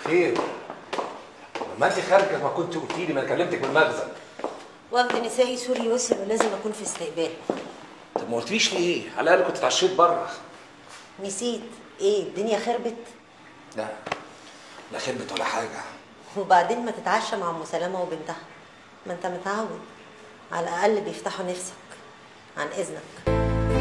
خير ما انت خارجه ما كنت قلتي لي ما انا كلمتك من المخزن وفد نسائي سوري وصل ولازم اكون في استقبال طب ما قلتليش ليه على الاقل كنت اتعشيت بره نسيت ايه الدنيا خربت لا لا خربت ولا حاجه وبعدين ما تتعشى مع ام سلامه وبنتها ما انت متعود على الاقل بيفتحوا نفسك عن اذنك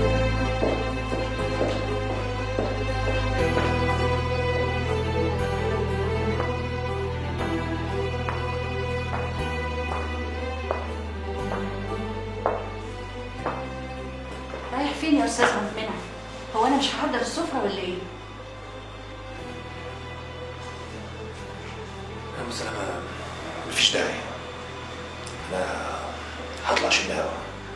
رايح فين يا استاذ منى هو انا مش هحضر السفره ولا ايه يا ام سلامه مفيش داعي انا هطلع اشم هوا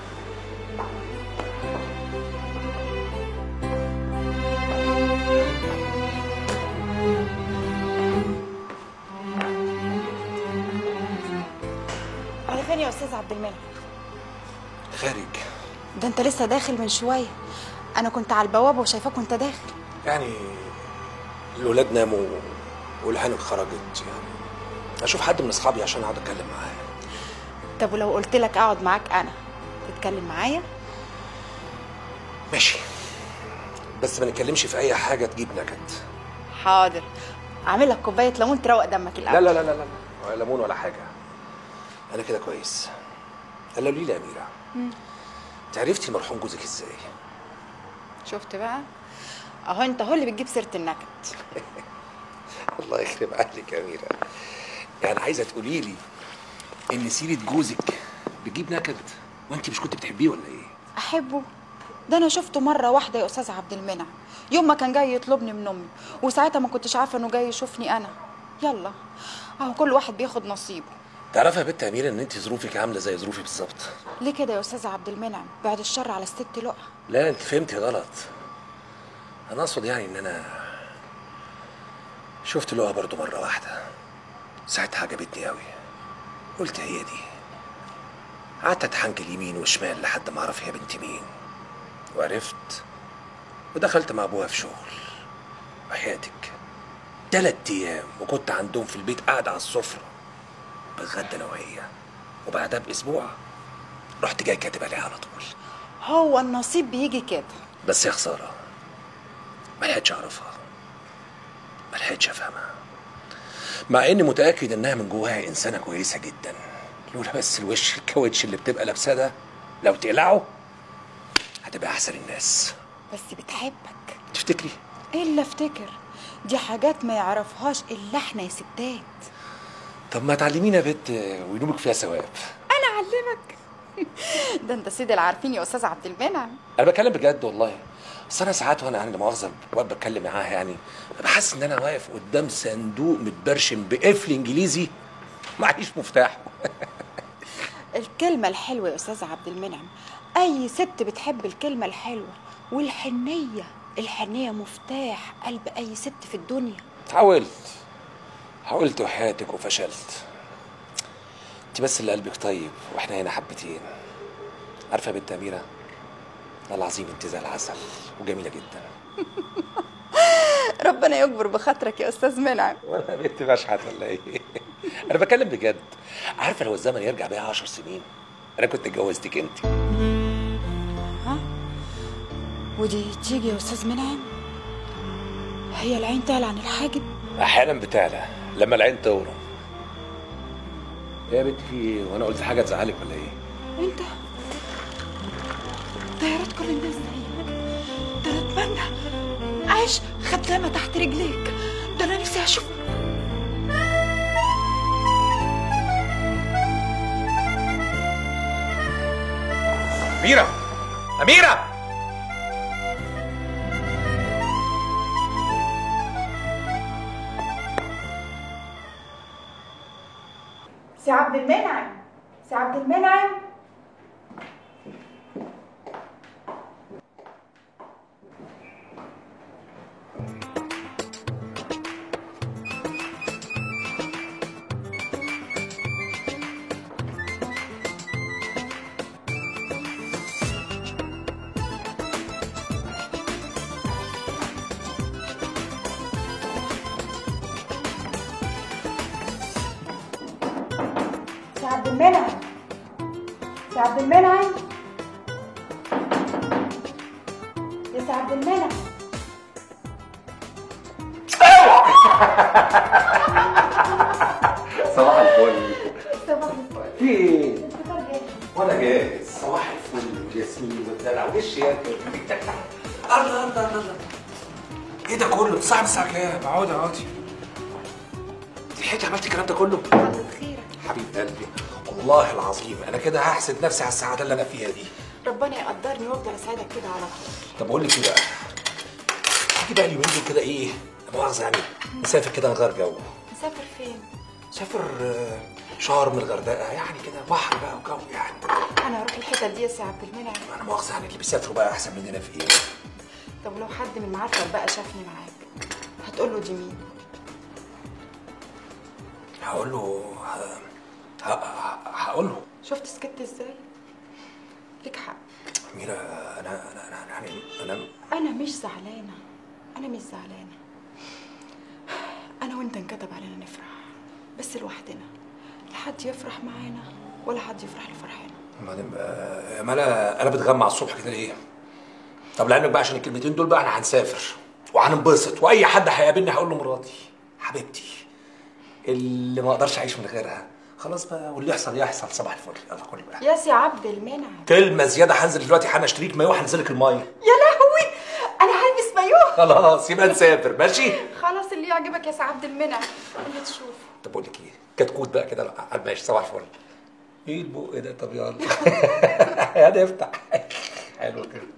على فين يا استاذ عبد المنعم خارج ده انت لسه داخل من شويه انا كنت على البوابه وشايفاك وانت داخل يعني الولاد ناموا والهانم خرجت يعني اشوف حد من اصحابي عشان اقعد اتكلم معاه طب ولو قلت لك اقعد معاك انا تتكلم معايا ماشي بس ما نتكلمش في اي حاجه تجيب نكد حاضر اعمل لك كوبايه ليمون تروق دمك لا الاول لا لا لا لا ولا ليمون ولا حاجه انا كده كويس قال لي لي يا اميره انت عرفتي المرحوم جوزك ازاي شفت بقى اهو انت هو اللي بتجيب سيره النكد الله يخرب عقلك يا اميره يعني عايزه تقولي لي ان سيره جوزك بتجيب نكد وانت مش كنت بتحبيه ولا ايه احبه ده انا شفته مره واحده يا استاذ عبد المنعم يوم ما كان جاي يطلبني من امي وساعتها ما كنتش عارفه انه جاي يشوفني انا يلا اهو كل واحد بياخد نصيبه تعرفي يا بنت اميره ان انت ظروفك عامله زي ظروفي بالظبط ليه كده يا استاذ عبد المنعم بعد الشر على الست لقى لا انت فهمتي غلط انا اقصد يعني ان انا شفت لقا برضو مره واحده ساعتها عجبتني قوي قلت هي دي قعدت اتحنجل يمين وشمال لحد ما اعرف هي بنت مين وعرفت ودخلت مع ابوها في شغل وحياتك تلات ايام وكنت عندهم في البيت قاعد على السفره بتغدى انا وهي وبعدها باسبوع رحت جاي كاتبها لي على طول هو النصيب بيجي كده بس يا خسارة ما لحقتش أعرفها ما لحقتش أفهمها مع إني متأكد إنها من جواها إنسانة كويسة جدا لولا بس الوش الكاوتش اللي بتبقى لابساه ده لو تقلعه هتبقى أحسن الناس بس بتحبك تفتكري؟ الا افتكر دي حاجات ما يعرفهاش الا احنا يا ستات طب ما تعلمينا يا بنت وينوبك فيها ثواب انا اعلمك ده انت سيد العارفين يا استاذ عبد المنعم أنا بتكلم بجد والله بس أنا ساعات وأنا يعني لا مؤاخذة وقت بتكلم معاها يعني بحس إن أنا واقف قدام صندوق متبرشم بقفل إنجليزي معيش مفتاحه الكلمة الحلوة يا أستاذ عبد المنعم أي ست بتحب الكلمة الحلوة والحنية الحنية مفتاح قلب أي ست في الدنيا حاولت حاولت وحياتك وفشلت انت بس اللي قلبك طيب واحنا هنا حبتين عارفه يا بنت اميره والله العظيم انت زي العسل وجميله جدا ربنا يكبر بخاطرك يا أستاذ منعم وانا بنت بشحت ولا ايه انا بتكلم بجد عارفه لو الزمن يرجع بيا عشر سنين انا كنت اتجوزتك انت ودي تيجي يا أستاذ منعم هي العين تعلى عن الحاجب احيانا بتعلى لما العين تورم ايه يا بنت في ايه وانا قلت حاجه تزعلك ولا ايه أنت طيارات كل الناس زيك ده أنا أتمنى عيش خدامة تحت رجليك ده أنا نفسي أشوف اميره اميره سي عبد المنعم سي عبد المنعم المنعم سي عبد المنعم يا سي عبد المنعم صباح الفل صباح الفل في ايه؟ الفطار جاهز وانا جاهز صباح الفل والياسمين والدلع وش يا الله الله الله الله ايه ده كله؟ الساعة الساعة كام؟ اقعدي اقعدي انت لحقتي عملتي الكلام ده كله؟ كتر خيرك حبيب قلبي والله العظيم انا كده هحسد نفسي على السعادة اللي انا فيها دي ربنا يقدرني وافضل اساعدك كده على طول طب اقول لك ايه بقى؟ تيجي بقى اليومين دول كده ايه؟ لا مؤاخذة يعني نسافر كده نغير جو مسافر فين نسافر آه، شرم الغردقة يعني كده بحر بقى وجو يعني انا هروح الحتت دي يا سي عبد المنعم انا مؤاخذة يعني اللي بيسافروا بقى احسن مننا في ايه؟ طب ولو حد من معارفك بقى شافني معاك هتقول له دي مين هقول له ه- ه- هقول له شفت سكت ازاي ليك حق أميرة أنا أنا أنا يعني أنا انا مش زعلانه انا مش زعلانه انا وانت انكتب علينا نفرح بس لوحدنا لا حد يفرح معانا ولا حد يفرح لفرحنا بعدين بقى يا ملا أنا بتغمى على الصبح كده ليه؟ طب لعلمك بقى عشان الكلمتين دول بقى احنا هنسافر وهننبسط وأي حد هيقابلني هقول له مراتي حبيبتي اللي ما أقدرش أعيش من غيرها خلاص بقى واللي يحصل يحصل صباح الفل يلا كل بقى يا سي عبد المنعم كلمة زيادة هنزل دلوقتي حالا اشتريك مايوه هنزلك المية يا لهوي انا هلبس مايوه خلاص يبقى نسافر ماشي؟ خلاص اللي يعجبك يا سي عبد المنعم اللي تشوفه طب بقول لك ايه كتكوت بقى كده على الماشي صباح الفل ايه البق ده طب يلا هنفتح حلو كده